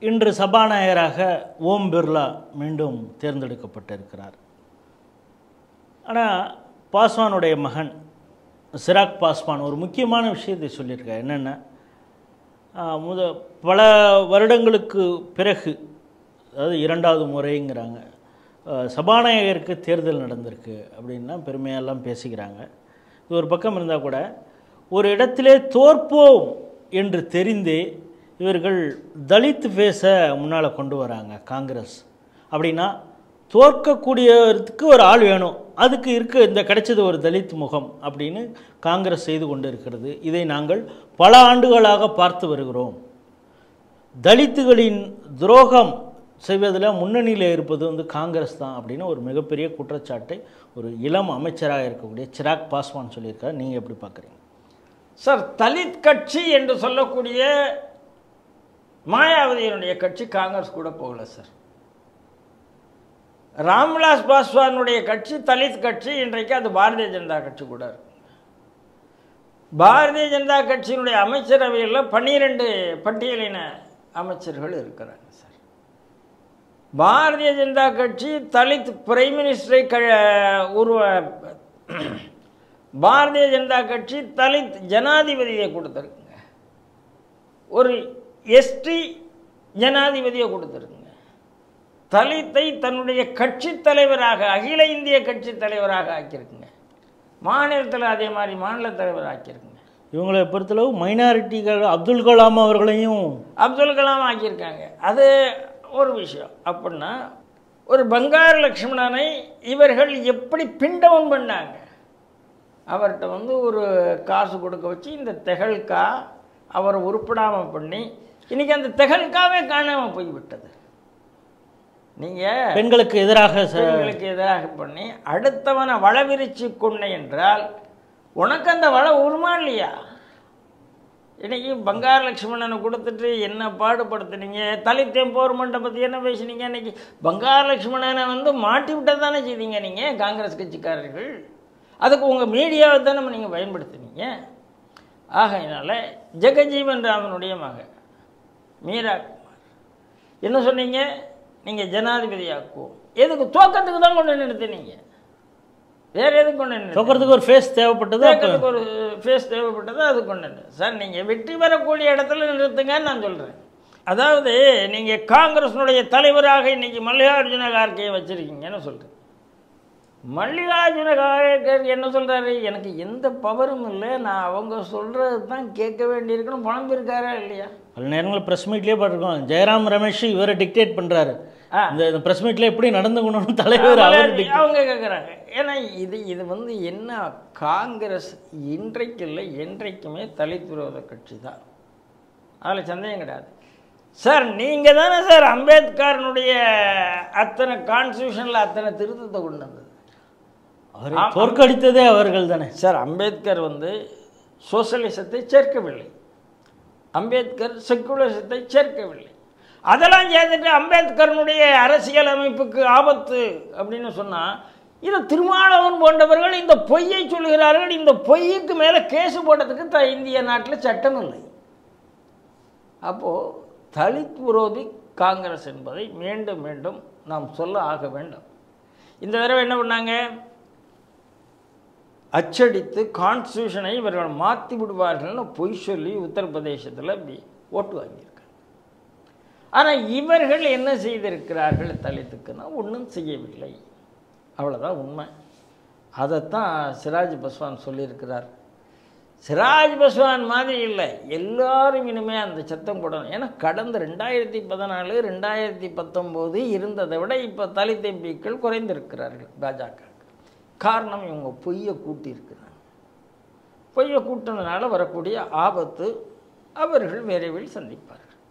இன்று சபாநாயகராக ஓம் பிர்லா மீண்டும் தேர்ந்தெடுக்கப்பட்டிருக்கிறார் ஆனால் பாஸ்வானுடைய மகன் சிராக் பாஸ்வான் ஒரு முக்கியமான விஷயத்தை சொல்லியிருக்கார் என்னென்னா முத பல வருடங்களுக்கு பிறகு அதாவது இரண்டாவது முறைங்கிறாங்க ஆஹ், சபாநாயகருக்கு தேர்தல் நடந்திருக்கு அப்படின்னா பெருமையெல்லாம் பேசிக்கிறாங்க இது ஒரு பக்கம் இருந்தால் கூட ஒரு இடத்திலே தோற்போம் என்று தெரிந்தே இவர்கள் தலித் ஃபேஸை முன்னால் கொண்டு வராங்க காங்கிரஸ் அப்படின்னா தோற்கக்கூடியதுக்கு ஒரு ஆள் வேணும் அதுக்கு இருக்க இந்த கிடைச்சது ஒரு தலித் முகம் அப்படின்னு காங்கிரஸ் செய்து கொண்டு இருக்கிறது இதை நாங்கள் பல ஆண்டுகளாக பார்த்து வருகிறோம் தலித்துகளின் துரோகம் செய்வதில் முன்னணியில் இருப்பது வந்து காங்கிரஸ் தான் அப்படின்னு ஒரு மிகப்பெரிய குற்றச்சாட்டை ஒரு இளம் அமைச்சராக இருக்கக்கூடிய சிராக் பாஸ்வான் சொல்லியிருக்காரு நீங்கள் எப்படி பார்க்குறீங்க சார் தலித் கட்சி என்று சொல்லக்கூடிய மாயாவதியினுடைய கட்சி காங்கிரஸ் கூட போகல சார் ராம்விலாஸ் பாஸ்வானுடைய கட்சி தலித் கட்சி இன்றைக்கு அது பாரதிய ஜனதா கட்சி கூட இருக்கு பாரதிய ஜனதா கட்சியினுடைய அமைச்சரவையில் பன்னிரெண்டு பட்டியலின அமைச்சர்கள் இருக்கிறாங்க சார் பாரதிய ஜனதா கட்சி தலித் பிரைம் மினிஸ்டரை க உருவ பாரதிய ஜனதா கட்சி தலித் ஜனாதிபதியை கொடுத்துருக்குங்க ஒரு எஸ்டி ஜனாதிபதியை கொடுத்துருக்குங்க தலித்தை தன்னுடைய கட்சி தலைவராக அகில இந்திய கட்சி தலைவராக ஆக்கியிருக்குங்க மாநிலத்தில் அதே மாதிரி மாநில தலைவர் ஆக்கியிருக்குங்க இவங்களை பொறுத்தளவு மைனாரிட்டிகள் அப்துல் கலாம் அவர்களையும் அப்துல் கலாம் ஆக்கியிருக்காங்க அது ஒரு விஷயம் அப்படின்னா ஒரு பங்காரு லக்ஷ்மணனை இவர்கள் எப்படி பிண்டவன் பண்ணாங்க அவர்கிட்ட வந்து ஒரு காசு கொடுக்க வச்சு இந்த தெகல்கா அவரை உருப்படாமல் பண்ணி இன்னைக்கு அந்த தெகல்காவே காணாமல் போய்விட்டது நீங்கள் பெண்களுக்கு எதிராக ச- பெண்களுக்கு எதிராக பண்ணி அடுத்தவனை வளவிரிச்சு கொண்டை என்றால் உனக்கு அந்த வள உருமா இல்லையா இன்னைக்கு பங்கார லட்சுமணனை கொடுத்துட்டு என்ன பாடுபடுத்துனீங்க தலித்தேன் போர்மண்டை பற்றி என்ன பேசுனீங்க இன்னைக்கு பங்கார லட்சுமணனை வந்து மாட்டி விட்ட தானே செய்தீங்க நீங்கள் காங்கிரஸ் கட்சிக்காரர்கள் அதுக்கு உங்கள் மீடியாவை தானே நீங்கள் பயன்படுத்துனீங்க ஆகையினால ஜெகஜீவன் ராமனுடைய மகன் மீரா குமார் என்ன சொன்னீங்க நீங்கள் ஜனாதிபதி ஆக்குவோம் எதுக்கு தோக்கத்துக்கு தான் கொண்டு நிறுத்தினீங்க வேற எதுக்கு கொண்டு நிறுத்தினீங்க? தோக்கிறதுக்கு ஒரு ஃபேஸ் தேவைப்பட்டது அப்ப கேட்கறதுக்கு ஒரு ஃபேஸ் தேவைப்பட்டது அது கொண்டு வந்து சார் நீங்கள் வெற்றி பெறக்கூடிய இடத்துல நிறுத்துங்கன்னு நான் சொல்கிறேன் அதாவது நீங்கள் காங்கிரஸினுடைய தலைவராக இன்னைக்கு மல்லிகார்ஜுன கார்கே வச்சுருக்கீங்கன்னு சொல்கிறேன் மல்லிகார்ஜுன கார்கே என்ன சொல்கிறாரு எனக்கு எந்த பவரும் இல்லை நான் அவங்க சொல்கிறது தான் கேட்க வேண்டியிருக்கணும் புலம்பிருக்காரா இல்லையா பல நேரங்களில் ப்ரெஸ் மீட்லேயே பார்த்துருக்கோம் ஜெயராம் ரமேஷ் இவரை டிக்டேட் பண்ணுறாரு ஆ. இந்த ப்ரெஸ் மீட்டில் எப்படி நடந்துக்கணும்னு தலைவர் அவர் மலையாளி அவங்க கேட்குறாங்க ஏன்னா இது இது வந்து என்ன காங்கிரஸ் இன்றைக்கு இல்லை என்றைக்குமே தலித் விரோத கட்சி தான் அதில் சந்தேகம் கிடையாது சார் நீங்கள் தானே சார் அம்பேத்கரனுடைய அத்தனை கான்ஸ்டியூஷனில் அத்தனை திருத்தத்தை கொண்டு வந்தது அவரை தோற்கடித்ததே அவர்கள் தானே சார் அம்பேத்கர் வந்து சோசலிசத்தை சேர்க்கவில்லை அம்பேத்கர் செக்குலரிசத்தை சேர்க்கவில்லை அதெல்லாம் சேர்த்துட்டு அம்பேத்கரனுடைய அரசியல் அமைப்புக்கு ஆபத்து அப்படின்னு சொன்னால் இது திருமாவளவன் போன்றவர்கள் இந்த பொய்யை சொல்கிறார்கள் இந்த பொய்யுக்கு மேலே கேஸ் போடுறதுக்கு த இந்திய நாட்டில் சட்டம் இல்லை அப்போது தலித் விரோதி காங்கிரஸ் என்பதை மீண்டும் மீண்டும் நாம் சொல்ல ஆக வேண்டும் இந்த தடவை என்ன பண்ணாங்க அச்சடித்து கான்ஸ்டியூஷனை இவர்கள் மாற்றி விடுவார்கள்னு பொய் சொல்லி உத்தரப்பிரதேசத்தில் இப்படி ஓட்டு வாங்கியிருக்காங்க ஆனால் இவர்கள் என்ன செய்திருக்கிறார்கள் தலித்துக்குன்னா ஒன்றும் செய்யவில்லை அவ்வளோதான் உண்மை அதைத்தான் சிராஜ் பஸ்வான் சொல்லியிருக்கிறார் சிராஜ் பஸ்வான் மாதிரி இல்லை எல்லாரும் இனிமே அந்த சத்தம் போடணும் ஏன்னா கடந்த ரெண்டாயிரத்தி பதினாலு ரெண்டாயிரத்தி பத்தொம்போது இருந்ததை விட இப்போ தலித் எம்பிக்கள் குறைந்திருக்கிறார்கள் பாஜக காரணம் இவங்க பொய்யை கூட்டியிருக்கிறாங்க பொய்யை கூட்டினதுனால வரக்கூடிய ஆபத்து அவர்கள் விரைவில் சந்திப்பார்கள்